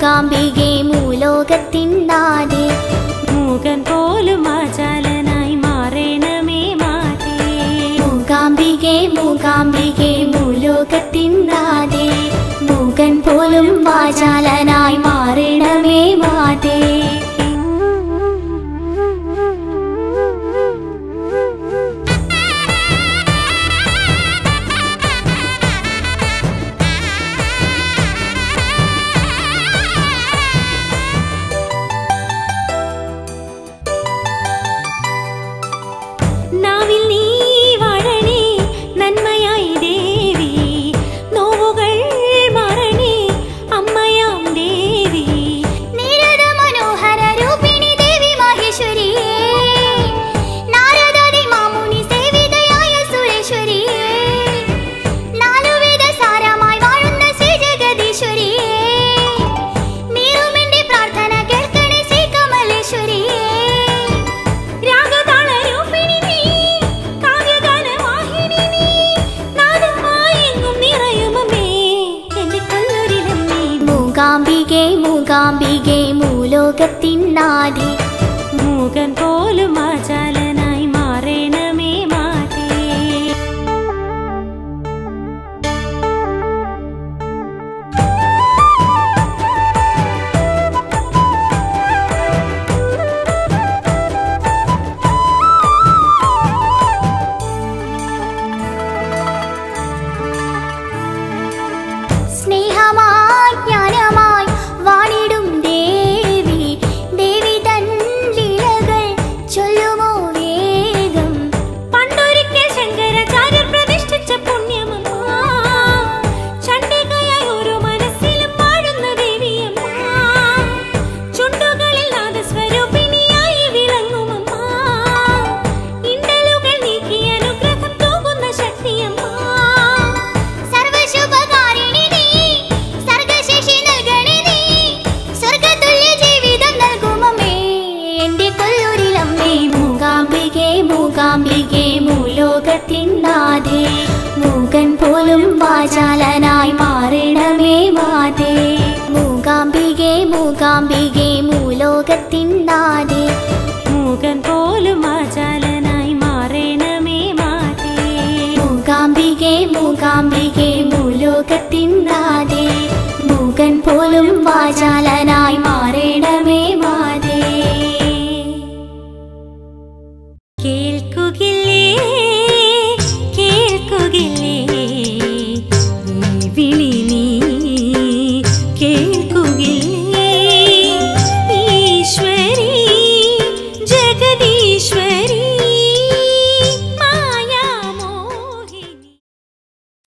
മൂകാംബികെ മൂലോകത്തിൻ നാദേ മൂകൻ പോലും വാചാലനായി മാറേണമേ മാതേ മൂകാംബികെ മൂകാംബികെ മൂലോകത്തിൻ നാദേ മൂകൻ പോലും വാചാലനായി മാറിടമേ മാതേ നാവിൽ നീ വാഴണേ നന്മയായി ദേവി നോവുകൾ മാറണേ അമ്മയാം ദേവി നിരത മനോഹര രൂപിണി ദേവി മഹേശ്വരിയേ നാരദാദി മാമുനി സേവിതയായ സുരേശ്വരിയേ നാലുവേദ സാരമായി വാഴുന്ന ശ്രീ ജഗദീശ്വരിയേ നീറുമെന്റെ പ്രാർത്ഥന കേൾക്കണേ ശ്രീ കമലേശ്വരിയേ രാഗതാള രൂപിണി നീ കാവ്യഗാനവാഹിനി നീ നാദമായെങ്ങും നിറയുമമ്മേ എന്റെ കൊല്ലൂരിലമ്മേ മൂകാംബികെ മൂകാംബികെ മൂലോകത്തിൻ നാദേ മൂകൻ പോലും വാചാലനായി മാറേണമേ മാതേ സ്നേഹമായി ജ്ഞാനമായി വാണിടും ദേവി ദേവി തൻ ലീലകൾ ചൊല്ലുമോ വേഗം പണ്ടൊരിക്കൽ ശങ്കരാചാര്യർ പ്രതിഷ്ഠിച്ച പുണ്യമമ്മ ചണ്ഡികയായി ഒരു മനസ്സിലും വാഴുന്ന ദേവിയമ്മ ചുണ്ടുകളിൽ നാദസ്വരൂപിണിയായി വിളങ്ങുമമ്മ ഇണ്ടലുകൾ നീക്കി അനുഗ്രഹം തൂകുന്ന ശക്തിയമ്മ സർവശുഭകാരിണി നീ സർഗശേഷി നൽകണേ നീ സ്വർഗതുല്യ ജീവിതം നൽകുമമ്മേ എന്റെ കൊല്ലൂരിലമ്മേ മൂകാംബികെ മൂകാംബികെ മൂലോകത്തിൻ നാഥേ മൂകൻ പോലും വാചാലനായി മാറിടമേ മാതേ മൂകാംബികെ മൂകാംബികെ മൂലോകത്തിൻ നാഥേ മൂകൻ പോലും വാചാലനായി മാറേണമേ മാതേ മൂകാംബികെ മൂകാംബികെ